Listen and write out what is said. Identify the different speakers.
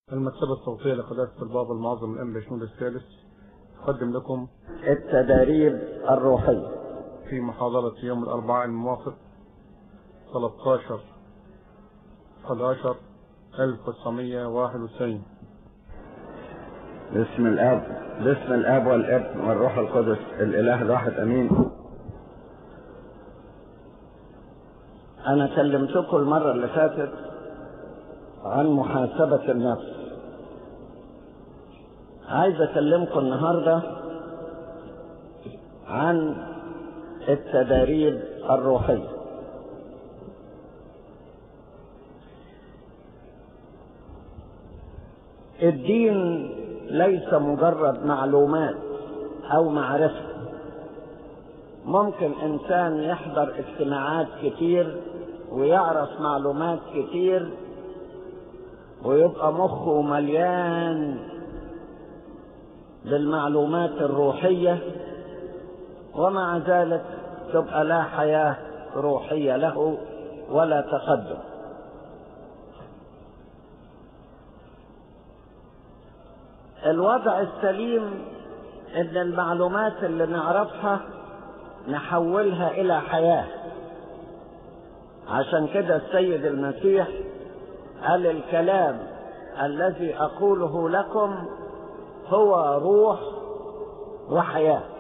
Speaker 1: المكتبة الصوتية لقداسة البابا المعظم الأنبا شنود الثالث تقدم لكم
Speaker 2: التداريب الروحية
Speaker 1: في محاضرة يوم الأربعاء الموافق 13 11 1991
Speaker 2: باسم الاب باسم الاب والابن والروح القدس الاله الواحد امين انا كلمتكم المره اللي فاتت عن محاسبه النفس عايز اكلمكم النهارده عن التداريب الروحيه الدين ليس مجرد معلومات او معرفة ممكن انسان يحضر اجتماعات كتير ويعرف معلومات كتير ويبقى مخه مليان بالمعلومات الروحية ومع ذلك تبقى لا حياة روحية له ولا تقدم الوضع السليم ان المعلومات اللي نعرفها نحولها الى حياة عشان كده السيد المسيح قال الكلام الذي اقوله لكم هو روح وحياه